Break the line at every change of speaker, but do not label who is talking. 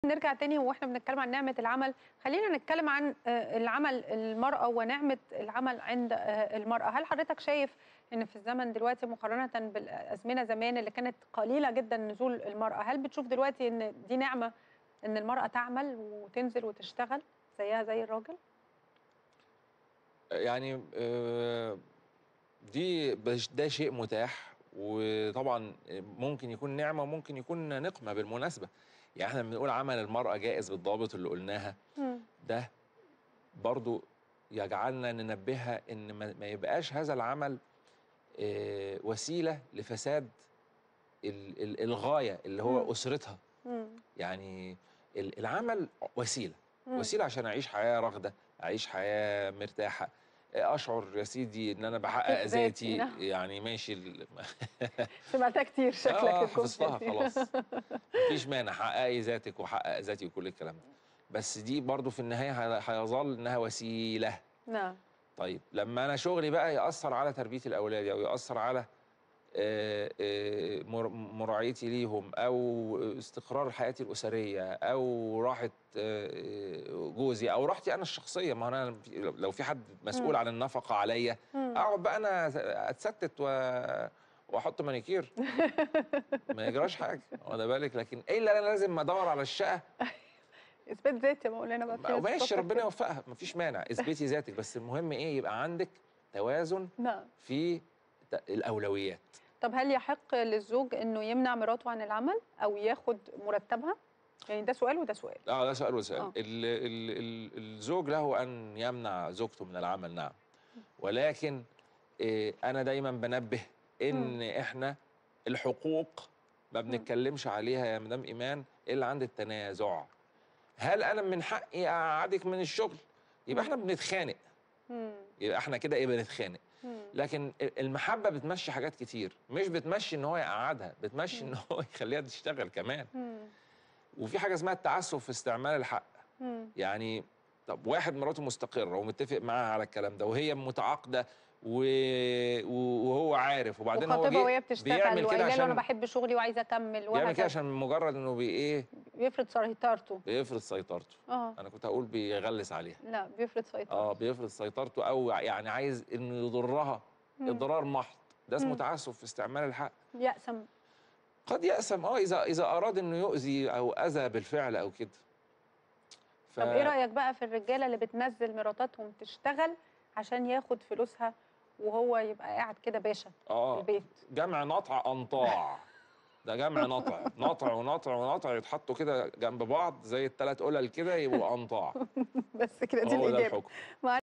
نرجع تاني واحنا بنتكلم عن نعمة العمل خلينا نتكلم عن آه، العمل المرأة ونعمة العمل عند آه، المرأة هل حضرتك شايف ان في الزمن دلوقتي مقارنة بالأزمنة زمان اللي كانت قليلة جدا نزول المرأة هل بتشوف دلوقتي ان دي نعمة ان المرأة تعمل وتنزل وتشتغل زيها زي الراجل
يعني آه، دي بش- ده شيء متاح وطبعا ممكن يكون نعمه وممكن يكون نقمه بالمناسبه يعني احنا بنقول عمل المراه جائز بالضابط اللي قلناها ده برضو يجعلنا ننبهها ان ما ما يبقاش هذا العمل آه، وسيله لفساد ال- ال- الغايه اللي
مم.
هو اسرتها
مم.
يعني ال- العمل وسيله
مم.
وسيله عشان اعيش حياه راغده اعيش حياه مرتاحه اشعر يا سيدي ان انا بحقق
ذاتي،
ذاتي
نعم.
يعني ماشي ال-
سمعتها كتير شكلك
اه
الجملة
حفظتها
دي.
خلاص مفيش مانع حققي ذاتك وحقق ذاتي وكل الكلام ده بس دي برضو في النهايه هي- هيظل انها وسيله
نعم
طيب لما انا شغلي بقى ياثر على تربيه الاولاد او ياثر على آه، آه، مر- مراعيتي ليهم او استقرار حياتي الاسريه او راحه آه، جوزي او راحتي انا الشخصيه ما هو انا في- لو في حد مسؤول
مم.
عن النفقه عليا
مم.
اقعد بقى انا اتستت و... واحط مانيكير ما يجراش حاجه واخد بالك لكن ايه اللي انا لازم ادور على الشقه
اثبات ذاتي ما قلنا بقى في ناس
ماشي
بتفكر
ربنا
كده.
يوفقها مفيش مانع اثبتي ذاتك بس المهم ايه يبقى عندك توازن
نعم
في ت- الاولويات
طب هل يحق للزوج انه يمنع مراته عن العمل او ياخد مرتبها؟ يعني ده سؤال وده سؤال.
اه ده سؤال وسؤال
آه.
ال ال ال الزوج له ان يمنع زوجته من العمل نعم ولكن إيه انا دايما بنبه ان احنا الحقوق ما بنتكلمش عليها يا مدام ايمان الا عند التنازع هل انا من حقي اقعدك من الشغل يبقى احنا بنتخانق
مم.
يبقى احنا كده ايه بنتخانق
مم.
لكن المحبه بتمشي حاجات كتير مش بتمشي ان هو يقعدها بتمشي ان هو يخليها تشتغل كمان
مم.
وفي حاجه اسمها التعسف في استعمال الحق
مم.
يعني طب واحد مراته مستقره ومتفق معاها على الكلام ده وهي متعاقده و... و- وهو عارف وبعدين هو
وخطيبها
جه
وهي بتشتغل
بيعمل كده
وقايله له انا
عشان
بحب شغلي وعايزه اكمل
بيعمل كده
وهكذا
عشان مجرد انه بي ايه
بيفرض سيطرته
بيفرض سيطرته
اه
انا كنت هقول بيغلس عليها
لا بيفرض سيطرته
اه بيفرض سيطرته او يعني عايز انه يضرها
مم.
اضرار محض ده اسمه
مم.
تعسف في استعمال الحق
يأسم
قد يأسم اه اذا اذا اراد انه يؤذي او اذى بالفعل او كده ف...
طب ايه رايك بقى في الرجاله اللي بتنزل مراتاتهم تشتغل عشان ياخد فلوسها وهو يبقى قاعد كده باشا في
اه
البيت
جمع نطع انطاع ده جمع نطع نطع ونطع ونطع يتحطوا كده جنب بعض زي الثلاث قلل كده يبقوا انطاع
بس كده دي
هو ده
الاجابه
الحكم